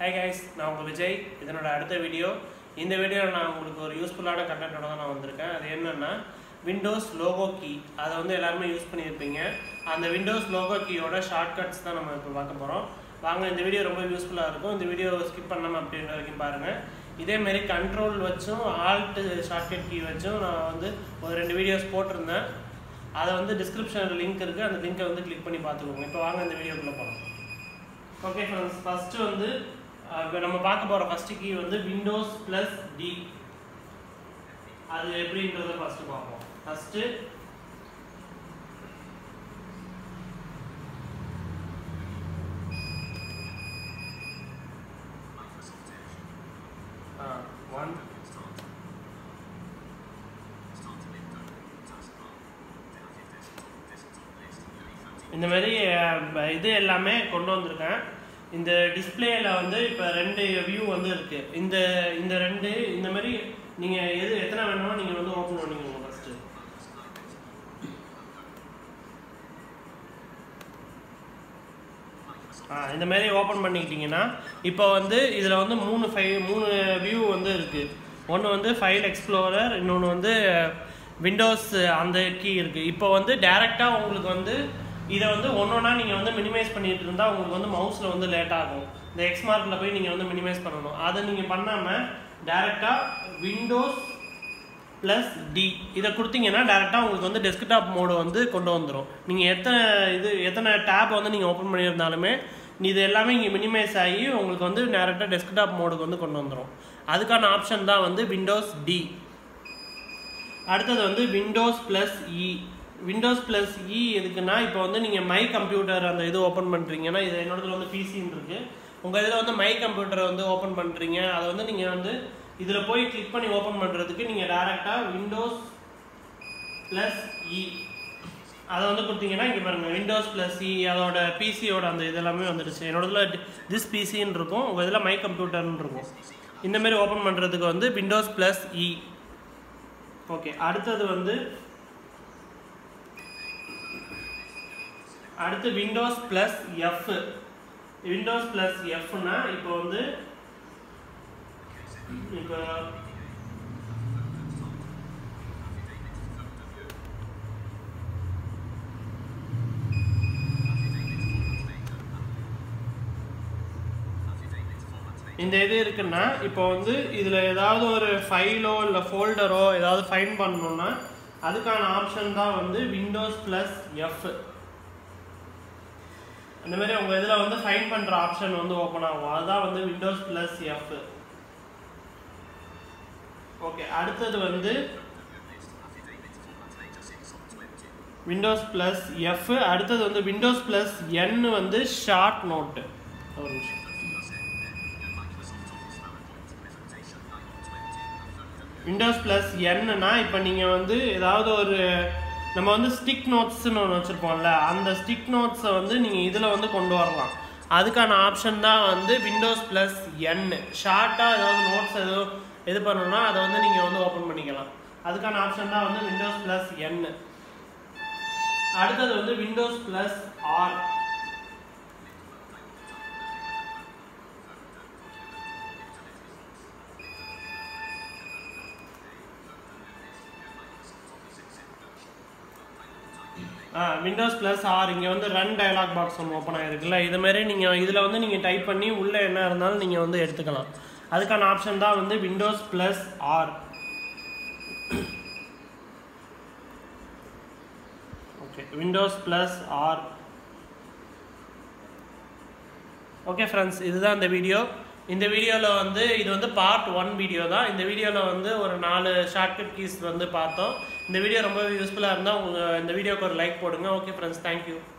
hi guys நான் உங்கள் விஜய் இதனோட அடுத்த வீடியோ இந்த வீடியோவில் நான் உங்களுக்கு ஒரு யூஸ்ஃபுல்லான கண்டென்ட்டோட தான் நான் வந்திருக்கேன் அது என்னென்னா விண்டோஸ் லோகோ கீ அதை வந்து எல்லாருமே யூஸ் பண்ணியிருப்பீங்க அந்த விண்டோஸ் லோகோ கீயோட ஷார்ட்கட்ஸ் தான் நம்ம இப்போ பார்க்க போகிறோம் வாங்க இந்த வீடியோ ரொம்ப யூஸ்ஃபுல்லாக இருக்கும் இந்த வீடியோ ஸ்கிப் பண்ணாமல் அப்படின்ற வரைக்கும் பாருங்கள் இதேமாரி கண்ட்ரோல் வச்சும் ஆல்ட் ஷார்ட்கட் கீ வச்சும் நான் வந்து ஒரு ரெண்டு வீடியோஸ் போட்டிருந்தேன் அதை வந்து டிஸ்கிரிப்ஷனில் லிங்க் இருக்குது அந்த லிங்கை வந்து கிளிக் பண்ணி பார்த்துக்கோங்க இப்போ வாங்க இந்த வீடியோக்குள்ளே போகலாம் ஓகே ஃப்ரெண்ட்ஸ் ஃபஸ்ட்டு வந்து அஹ், இப்ப நம்ம பார்க்க போகிற ஃபஸ்ட்டு கீ வந்து விண்டோஸ் ப்ளஸ் டி அது எப்படின்றத ஃபஸ்ட்டு பார்ப்போம் ஃபஸ்ட்டு ஒன் இந்த மாதிரி அஹ், இது எல்லாமே கொண்டு வந்திருக்கேன் இந்த டிஸ்பிளேல வந்து இப்போ ரெண்டு வியூ வந்து இருக்கு இந்த இந்த ரெண்டு இந்த மாதிரி நீங்க எது எத்தனை வேணுமோ நீங்க வந்து ஓப்பன் பண்ணிக்கோங்க ஃபர்ஸ்ட் ஆ இந்த மாதிரி ஓப்பன் பண்ணிக்கிட்டீங்கன்னா இப்போ வந்து இதில் வந்து மூணு ஃபை மூணு வியூ வந்து இருக்குது ஒன்று வந்து ஃபைல் எக்ஸ்ப்ளோரர் இன்னொன்று வந்து விண்டோஸ் அந்த கீ இருக்குது இப்போ வந்து டேரெக்டாக உங்களுக்கு வந்து இதை வந்து ஒன்றொன்னா நீங்கள் வந்து மினிமைஸ் பண்ணிட்டு இருந்தால் உங்களுக்கு வந்து மவுஸில் வந்து லேட் ஆகும் இந்த எக்ஸ் மார்க்கில் போய் நீங்கள் வந்து மினிமைஸ் பண்ணணும் அதை நீங்கள் பண்ணாமல் டேரெக்டாக விண்டோஸ் ப்ளஸ் டி இதை கொடுத்தீங்கன்னா டேரெக்டாக உங்களுக்கு வந்து டெஸ்க்டாப் மோடு வந்து கொண்டு வந்துடும் நீங்கள் எத்தனை இது எத்தனை டேப் வந்து நீங்கள் ஓப்பன் பண்ணியிருந்தாலுமே இது எல்லாமே இங்கே மினிமைஸ் ஆகி உங்களுக்கு வந்து டேரெக்டாக டெஸ்க்டாப் மோடுக்கு வந்து கொண்டு வந்துடும் அதுக்கான ஆப்ஷன் தான் வந்து விண்டோஸ் டி அடுத்தது வந்து Windows plus E Windows plus E எதுக்குன்னா இப்போ வந்து நீங்கள் மை கம்ப்யூட்டர் அந்த இது ஓப்பன் பண்ணுறீங்கன்னா இது என்னோடதுல வந்து பிசின்னு இருக்கு உங்கள் இதில் வந்து மை கம்ப்யூட்டரை வந்து ஓப்பன் பண்ணுறீங்க அதை வந்து நீங்கள் வந்து இதில் போய் கிளிக் பண்ணி ஓப்பன் பண்ணுறதுக்கு நீங்கள் டேரெக்டாக விண்டோஸ் ப்ளஸ் இ அதை வந்து கொடுத்தீங்கன்னா இங்கே பாருங்க விண்டோஸ் ப்ளஸ் இ அதோட பிசியோட அந்த இதெல்லாமே வந்துடுச்சு என்னோடதுல திஸ் பிசின்னு இருக்கும் உங்கள் இதில் மை கம்ப்யூட்டர்னு இருக்கும் இந்த மாதிரி ஓப்பன் பண்ணுறதுக்கு வந்து விண்டோஸ் ப்ளஸ் இ ஓகே அடுத்தது வந்து அடுத்து Windows plus F Windows plus எஃப்னா இப்போ வந்து இப்போ இந்த இது இருக்குன்னா இப்போ வந்து இதில் ஏதாவது ஒரு ஃபைலோ இல்லை ஃபோல்டரோ ஏதாவது ஃபைன் பண்ணணும்னா அதுக்கான ஆப்ஷன் தான் வந்து விண்டோஸ் ப்ளஸ் எஃப் அந்த மாதிரி உங்கள் இதில் வந்து ஃபைன் பண்ணுற ஆப்ஷன் வந்து ஓப்பன் ஆகும் அதுதான் வந்து விண்டோஸ் ப்ளஸ் எஃப் ஓகே அடுத்தது வந்து விண்டோஸ் ப்ளஸ் எஃப் அடுத்தது வந்து விண்டோஸ் ப்ளஸ் என் வந்து ஷார்ட் நோட்டு ஒரு நிமிஷம் விண்டோஸ் ப்ளஸ் என்னன்னா இப்போ நீங்கள் வந்து ஏதாவது ஒரு நம்ம வந்து ஸ்டிக் நோட்ஸ்னு ஒன்று வச்சுருப்போம்ல அந்த ஸ்டிக் நோட்ஸை வந்து நீங்கள் இதில் வந்து கொண்டு வரலாம் அதுக்கான ஆப்ஷன் தான் வந்து விண்டோஸ் ப்ளஸ் என் ஷார்ட்டாக ஏதாவது நோட்ஸ் ஏதோ இது பண்ணணும்னா அதை வந்து நீங்கள் வந்து ஓப்பன் பண்ணிக்கலாம் அதுக்கான ஆப்ஷன் தான் வந்து விண்டோஸ் ப்ளஸ் என் அடுத்தது வந்து Windows plus R Windows plus R இங்கே வந்து ரன் டயலாக் பாக்ஸ் ஒன்று ஓப்பன் ஆகிருக்குல்ல இது மாதிரி நீங்கள் இதில் வந்து நீங்கள் டைப் பண்ணி உள்ளே என்ன இருந்தாலும் நீங்கள் வந்து எடுத்துக்கலாம் அதுக்கான ஆப்ஷன் தான் வந்து Windows plus R okay Windows plus R okay friends இதுதான் இந்த வீடியோ இந்த வீடியோவில் வந்து இது வந்து பார்ட் ஒன் வீடியோ தான் இந்த வீடியோவில் வந்து ஒரு நாலு ஷார்ட்கட் கீஸ் வந்து பார்த்தோம் இந்த வீடியோ ரொம்ப யூஸ்ஃபுல்லாக இருந்தால் உங்கள் இந்த வீடியோக்கு ஒரு லைக் போடுங்க ஓகே ஃப்ரெண்ட்ஸ் தேங்க்யூ